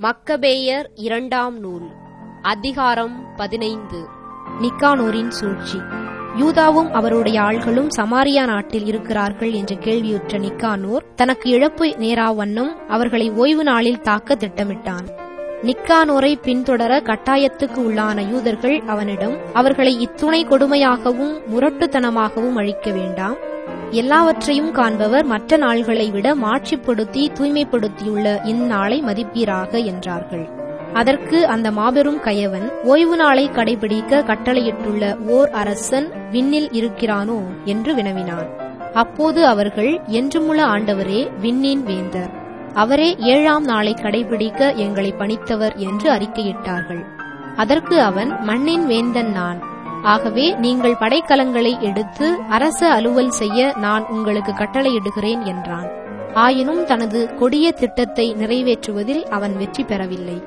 மக்கபேயர் இரண்டாம் நூல் அதிகாரம் பதினைந்து நிக்கானோரின் சூழ்ச்சி யூதாவும் அவருடைய ஆள்களும் சமாரியா நாட்டில் இருக்கிறார்கள் என்று கேள்வியுற்ற நிக்கானோர் தனக்கு இழப்பு நேரா வண்ணம் அவர்களை ஓய்வு நாளில் தாக்க திட்டமிட்டான் நிக்கானோரை பின்தொடர கட்டாயத்துக்கு உள்ளான யூதர்கள் அவனிடம் அவர்களை இத்துணை கொடுமையாகவும் முரட்டுத்தனமாகவும் அழிக்க வேண்டாம் எல்லாவற்றையும் காண்பவர் மற்ற நாள்களை விட மாட்சிப்படுத்தி தூய்மைப்படுத்தியுள்ள இந்நாளை மதிப்பீராக என்றார்கள் அதற்கு அந்த மாபெரும் கயவன் ஓய்வு நாளை கடைபிடிக்க கட்டளையிட்டுள்ள ஓர் அரசன் விண்ணில் இருக்கிறானோ என்று வினவினான் அப்போது அவர்கள் என்றுமுள்ள ஆண்டவரே விண்ணின் வேந்தர் அவரே ஏழாம் நாளை கடைபிடிக்க எங்களை பணித்தவர் என்று அறிக்கையிட்டார்கள் அதற்கு அவன் மண்ணின் வேந்தன் நான் ஆகவே நீங்கள் படைக்கலங்களை எடுத்து அரச அலுவல் செய்ய நான் உங்களுக்கு கட்டளையிடுகிறேன் என்றான் ஆயினும் தனது கொடிய திட்டத்தை நிறைவேற்றுவதில் அவன் வெற்றி பெறவில்லை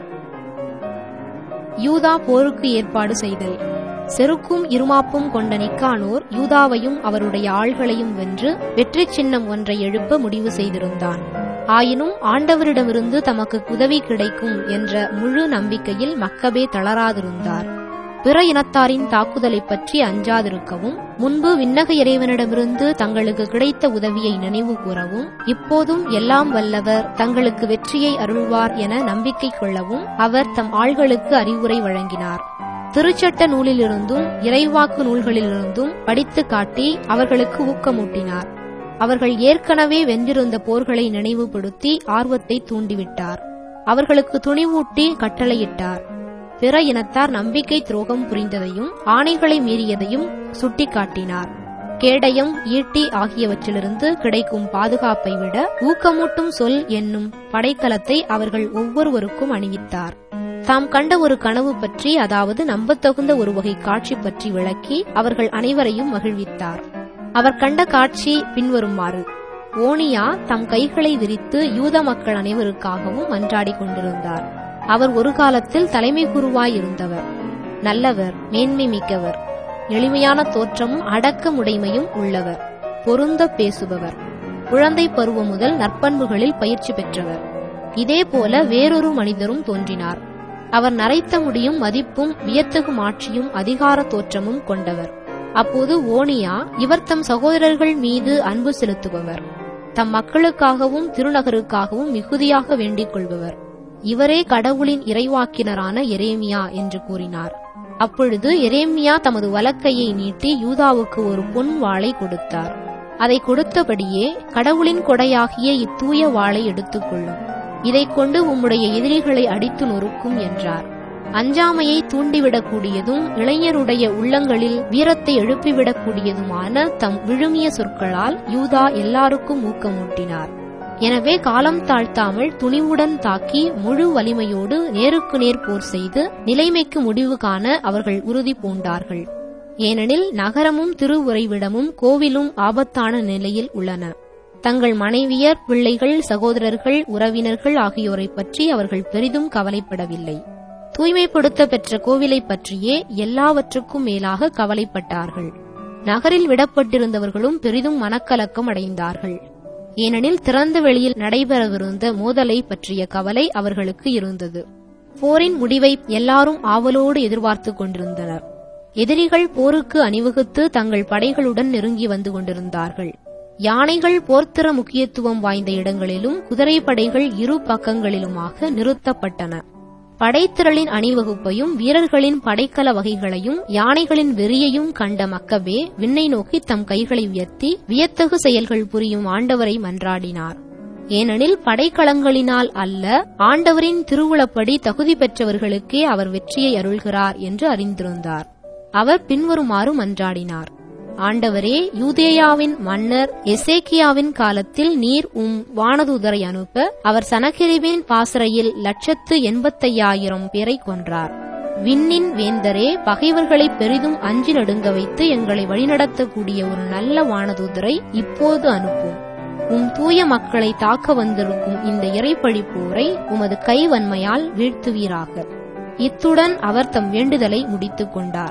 யூதா போருக்கு ஏற்பாடு செய்தல் செருக்கும் இருமாப்பும் கொண்ட நிக்கானோர் யூதாவையும் அவருடைய ஆள்களையும் வென்று வெற்றி சின்னம் ஒன்றை எழுப்ப முடிவு செய்திருந்தான் ஆயினும் ஆண்டவரிடமிருந்து தமக்கு உதவி கிடைக்கும் என்ற முழு நம்பிக்கையில் மக்கபே தளராதிருந்தார் பிற இனத்தாரின் தாக்குதலைப் பற்றி அஞ்சாதிருக்கவும் முன்பு விண்ணக இறைவனிடமிருந்து தங்களுக்கு கிடைத்த உதவியை நினைவு கூறவும் இப்போதும் எல்லாம் வல்லவர் தங்களுக்கு வெற்றியை அருள்வார் என நம்பிக்கை கொள்ளவும் அவர் தம் ஆள்களுக்கு அறிவுரை வழங்கினார் திருச்சட்ட நூலிலிருந்தும் இறைவாக்கு நூல்களிலிருந்தும் படித்து காட்டி அவர்களுக்கு ஊக்கமூட்டினார் அவர்கள் ஏற்கனவே வென்றிருந்த போர்களை நினைவுபடுத்தி ஆர்வத்தை தூண்டிவிட்டார் அவர்களுக்கு துணிவூட்டி கட்டளையிட்டார் பிற இனத்தார் நம்பிக்கை துரோகம் புரிந்ததையும் ஆணைகளை மீறியதையும் சுட்டிக்காட்டினார் கேடயம் ஈட்டி ஆகியவற்றிலிருந்து கிடைக்கும் பாதுகாப்பை விட ஊக்கமூட்டும் சொல் என்னும் படைக்கலத்தை அவர்கள் ஒவ்வொருவருக்கும் அணிவித்தார் தாம் கண்ட ஒரு கனவு பற்றி அதாவது நம்பத்தகுந்த ஒரு வகை காட்சி பற்றி விளக்கி அவர்கள் அனைவரையும் மகிழ்வித்தார் அவர் கண்ட காட்சி பின்வருமாறு ஓனியா தம் கைகளை விரித்து யூத மக்கள் அனைவருக்காகவும் மன்றாடிக் கொண்டிருந்தார் அவர் ஒரு காலத்தில் தலைமை குருவாய் இருந்தவர் நல்லவர் மேன்மை மிக்கவர் எளிமையான தோற்றமும் அடக்கமுடைமையும் உள்ளவர் பொருந்த பேசுபவர் குழந்தை பருவம் முதல் நற்பண்புகளில் பயிற்சி பெற்றவர் இதேபோல வேறொரு மனிதரும் தோன்றினார் அவர் நரைத்த முடியும் மதிப்பும் வியத்தகு ஆட்சியும் அதிகார தோற்றமும் கொண்டவர் அப்போது ஓனியா இவர் தம் சகோதரர்கள் மீது அன்பு செலுத்துபவர் தம் மக்களுக்காகவும் திருநகருக்காகவும் மிகுதியாக வேண்டிக் கொள்பவர் இவரே கடவுளின் இறைவாக்கினரான எரேமியா என்று கூறினார் அப்பொழுது எரேமியா தமது வலக்கையை நீட்டி யூதாவுக்கு ஒரு பொன் வாளை கொடுத்தார் அதை கொடுத்தபடியே கடவுளின் கொடையாகிய இத்தூய வாளை எடுத்துக்கொள்ளும் இதைக் கொண்டு உம்முடைய எதிரிகளை அடித்து நொறுக்கும் என்றார் அஞ்சாமையை தூண்டிவிடக்கூடியதும் இளைஞருடைய உள்ளங்களில் வீரத்தை எழுப்பிவிடக்கூடியதுமான தம் விழுமிய சொற்களால் யூதா எல்லாருக்கும் ஊக்கமூட்டினார் எனவே காலம் தாழ்த்தாமல் துணிவுடன் தாக்கி முழு வலிமையோடு நேருக்கு நேர் போர் செய்து நிலைமைக்கு முடிவு காண அவர்கள் உறுதி பூண்டார்கள் ஏனெனில் நகரமும் திருவுறைவிடமும் கோவிலும் ஆபத்தான நிலையில் உள்ளன தங்கள் மனைவியர் பிள்ளைகள் சகோதரர்கள் உறவினர்கள் ஆகியோரை பற்றி அவர்கள் பெரிதும் கவலைப்படவில்லை தூய்மைப்படுத்த பெற்ற கோவிலை பற்றியே எல்லாவற்றுக்கும் மேலாக கவலைப்பட்டார்கள் நகரில் விடப்பட்டிருந்தவர்களும் பெரிதும் மனக்கலக்கம் அடைந்தார்கள் ஏனெனில் திறந்த வெளியில் நடைபெறவிருந்த மோதலை பற்றிய கவலை அவர்களுக்கு இருந்தது போரின் முடிவை எல்லாரும் ஆவலோடு எதிர்பார்த்து கொண்டிருந்தனர் எதிரிகள் போருக்கு அணிவகுத்து தங்கள் படைகளுடன் நெருங்கி வந்து கொண்டிருந்தார்கள் யானைகள் போர்த்திற முக்கியத்துவம் வாய்ந்த இடங்களிலும் குதிரைப்படைகள் இரு பக்கங்களிலுமாக நிறுத்தப்பட்டன படைத்திரளின் அணிவகுப்பையும் வீரர்களின் படைக்கல வகைகளையும் யானைகளின் வெறியையும் கண்ட மக்கபே விண்ணை நோக்கி தம் கைகளை உயர்த்தி வியத்தகு செயல்கள் புரியும் ஆண்டவரை மன்றாடினார் ஏனெனில் படைக்களங்களினால் அல்ல ஆண்டவரின் திருவுளப்படி தகுதி பெற்றவர்களுக்கே அவர் வெற்றியை அருள்கிறார் என்று அறிந்திருந்தார் அவர் பின்வருமாறு மன்றாடினார் ஆண்டவரே யூதேயாவின் மன்னர் எசேக்கியாவின் காலத்தில் நீர் உம் வானதூதரை அனுப்ப அவர் சனகிரிவின் பாசறையில் லட்சத்து எண்பத்தையாயிரம் பேரை கொன்றார் விண்ணின் வேந்தரே பகைவர்களை பெரிதும் அஞ்சி நடுங்க வைத்து எங்களை வழிநடத்தக்கூடிய ஒரு நல்ல வானதூதரை இப்போது அனுப்பும் உம் தூய மக்களை தாக்க வந்திருக்கும் இந்த இறைப்பழிப்போரை உமது கைவன்மையால் வீழ்த்துவீராக இத்துடன் அவர் தம் வேண்டுதலை முடித்துக் கொண்டார்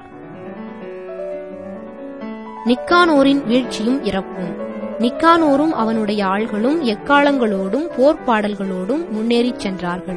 நிக்கானோரின் வீழ்ச்சியும் இறப்பும் நிக்கானோரும் அவனுடைய ஆள்களும் எக்காலங்களோடும் போர் பாடல்களோடும் முன்னேறிச் சென்றார்கள்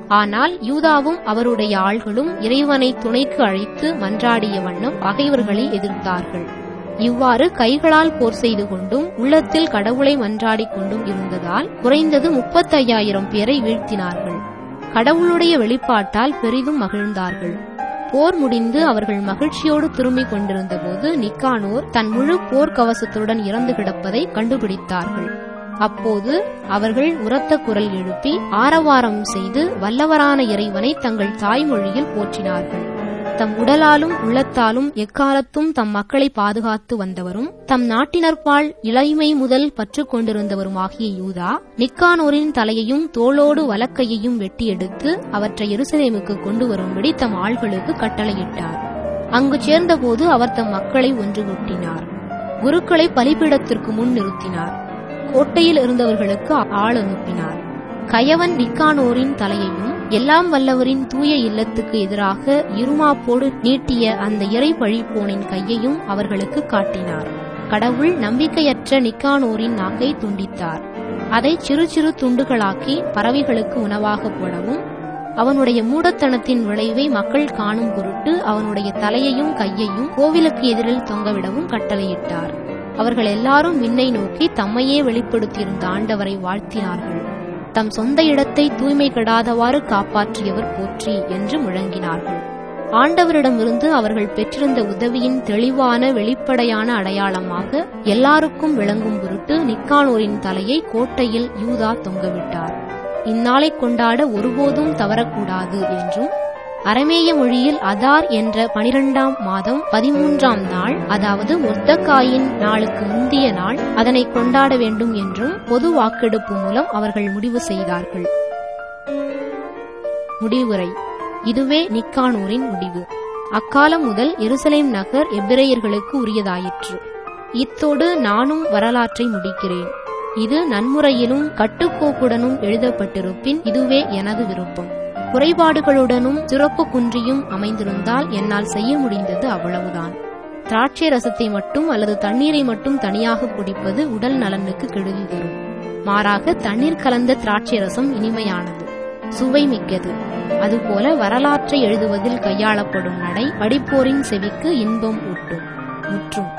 ஆனால் யூதாவும் அவருடைய ஆள்களும் இறைவனை துணைக்கு அழைத்து மன்றாடிய வண்ணம் பகைவர்களை எதிர்த்தார்கள் இவ்வாறு கைகளால் போர் செய்து கொண்டும் உள்ளத்தில் கடவுளை மன்றாடிக் கொண்டும் இருந்ததால் குறைந்தது முப்பத்தையாயிரம் பேரை வீழ்த்தினார்கள் கடவுளுடைய வெளிப்பாட்டால் பெரிதும் மகிழ்ந்தார்கள் போர் முடிந்து அவர்கள் மகிழ்ச்சியோடு திரும்பிக் கொண்டிருந்தபோது நிக்கானோர் தன் முழு போர்க்கவசத்துடன் இறந்து கிடப்பதை கண்டுபிடித்தார்கள் அப்போது அவர்கள் உரத்த குரல் எழுப்பி ஆரவாரம் செய்து வல்லவரான இறைவனை தங்கள் தாய்மொழியில் போற்றினார்கள் தம் உடலாலும் உள்ளத்தாலும் எக்காலத்தும் தம் மக்களை பாதுகாத்து வந்தவரும் தம் நாட்டினர்பால் இளைமை முதல் பற்று கொண்டிருந்தவருமாகிய யூதா நிக்கானோரின் தலையையும் தோளோடு வலக்கையையும் வெட்டி எடுத்து அவற்றை எருசலேமுக்கு கொண்டு வரும்படி தம் ஆள்களுக்கு கட்டளையிட்டார் அங்கு சேர்ந்தபோது அவர் தம் மக்களை ஒன்று கூட்டினார் குருக்களை பலிபீடத்திற்கு முன் நிறுத்தினார் கோட்டையில் இருந்தவர்களுக்கு ஆள் அனுப்பினார் கயவன் நிக்கானோரின் தலையையும் எல்லாம் வல்லவரின் தூய இல்லத்துக்கு எதிராக இருமாப்போடு நீட்டிய அந்த இறை பழிப்போனின் கையையும் அவர்களுக்கு காட்டினார் கடவுள் நம்பிக்கையற்ற நிக்கானோரின் நாக்கை துண்டித்தார் அதை சிறு சிறு துண்டுகளாக்கி பறவைகளுக்கு உணவாக போடவும் அவனுடைய மூடத்தனத்தின் விளைவை மக்கள் காணும் பொருட்டு அவனுடைய தலையையும் கையையும் கோவிலுக்கு எதிரில் தொங்கவிடவும் கட்டளையிட்டார் அவர்கள் எல்லாரும் விண்ணை நோக்கி தம்மையே வெளிப்படுத்தியிருந்த ஆண்டவரை வாழ்த்தினார்கள் தம் சொந்த இடத்தை தூய்மை கெடாதவாறு காப்பாற்றியவர் போற்றி என்று முழங்கினார்கள் ஆண்டவரிடமிருந்து அவர்கள் பெற்றிருந்த உதவியின் தெளிவான வெளிப்படையான அடையாளமாக எல்லாருக்கும் விளங்கும் பொருட்டு நிக்கானோரின் தலையை கோட்டையில் யூதா தொங்கவிட்டார் இந்நாளை கொண்டாட ஒருபோதும் தவறக்கூடாது என்றும் அரமேய மொழியில் அதார் என்ற பனிரெண்டாம் மாதம் பதிமூன்றாம் நாள் அதாவது ஒத்தக்காயின் நாளுக்கு முந்திய நாள் அதனை கொண்டாட வேண்டும் என்றும் பொது வாக்கெடுப்பு மூலம் அவர்கள் முடிவு செய்தார்கள் முடிவுரை இதுவே நிக்கானூரின் முடிவு அக்காலம் முதல் எருசலேம் நகர் எபிரேயர்களுக்கு உரியதாயிற்று இத்தோடு நானும் வரலாற்றை முடிக்கிறேன் இது நன்முறையிலும் கட்டுக்கோப்புடனும் எழுதப்பட்டிருப்பின் இதுவே எனது விருப்பம் குறைபாடுகளுடனும் சிறப்பு குன்றியும் அமைந்திருந்தால் என்னால் செய்ய முடிந்தது அவ்வளவுதான் திராட்சை ரசத்தை மட்டும் அல்லது தண்ணீரை மட்டும் தனியாக குடிப்பது உடல் நலனுக்கு கெடுதி தரும் மாறாக தண்ணீர் கலந்த திராட்சை ரசம் இனிமையானது சுவை மிக்கது அதுபோல வரலாற்றை எழுதுவதில் கையாளப்படும் நடை படிப்போரின் செவிக்கு இன்பம் ஊட்டும் முற்றும்